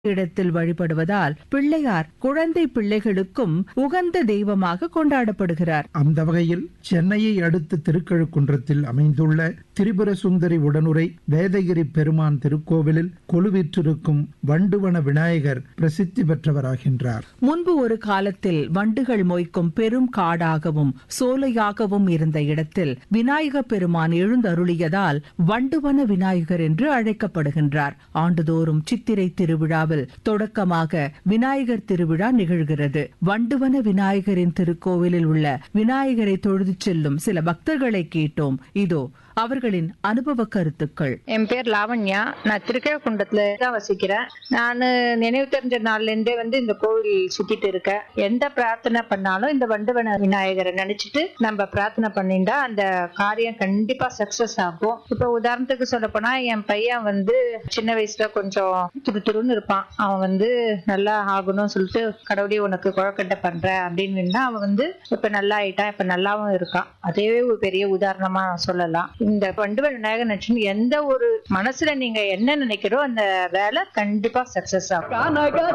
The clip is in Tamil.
இடத்தில் வழிபடுவதால் பிள்ளையார் குழந்தை பிள்ளைகளுக்கும் உகந்த தெய்வமாக கொண்டாடப்படுகிறார் அந்த வகையில் சென்னையை அடுத்த திருக்கழுக்குன்றத்தில் அமைந்துள்ள திரிபுர சுந்தரி உடனுரை வேதகிரி பெருமான் திருக்கோவிலில் கொலுவிற்றிருக்கும் வண்டுவன விநாயகர் பிரசித்தி பெற்றவராகின்றார் முன்பு ஒரு காலத்தில் வண்டுகள் மொய்க்கும் பெரும் காடாகவும் சோலையாகவும் இருந்த இடத்தில் விநாயக பெருமான் எழுந்தருளியதால் வண்டுவன விநாயகர் என்று அழைக்கப்படுகின்றார் ஆண்டுதோறும் சித்திரை திருவிழாவில் தொடக்கமாக விநாயகர் திருவிழா நிகழ்கிறது வண்டுவன விநாயகரின் திருக்கோவிலில் உள்ள விநாயகரை தொழுது செல்லும் சில பக்தர்களை கேட்டோம் இதோ அவர்களின் அனுபவ கருத்துக்கள் என் பேர் லாவண்யா நான் திருக்கழுக்குன்றத்துல தான் வசிக்கிறேன் நான் நினைவு தெரிஞ்ச நாள்ல இருந்தே வந்து இந்த கோவில் சுத்திட்டு இருக்கேன் எந்த பிரார்த்தனை பண்ணாலும் இந்த வண்டுவன விநாயகரை நினைச்சிட்டு நம்ம பிரார்த்தனை பண்ணிட்டா அந்த காரியம் கண்டிப்பா சக்சஸ் ஆகும் இப்ப உதாரணத்துக்கு சொல்ல போனா என் பையன் வந்து சின்ன வயசுல கொஞ்சம் துரு துருன்னு இருப்பான் அவன் வந்து நல்லா ஆகணும்னு சொல்லிட்டு கடவுளே உனக்கு குழக்கட்டை பண்றேன் அப்படின்னு அவன் வந்து இப்ப நல்லா ஆயிட்டான் இப்ப நல்லாவும் இருக்கான் அதே ஒரு பெரிய உதாரணமா சொல்லலாம் இந்த வண்டுவன் விநாயகர் நினைச்சு எந்த ஒரு மனசுல நீங்க என்ன நினைக்கிறோ அந்த வேலை கண்டிப்பா சக்சஸ் ஆகும்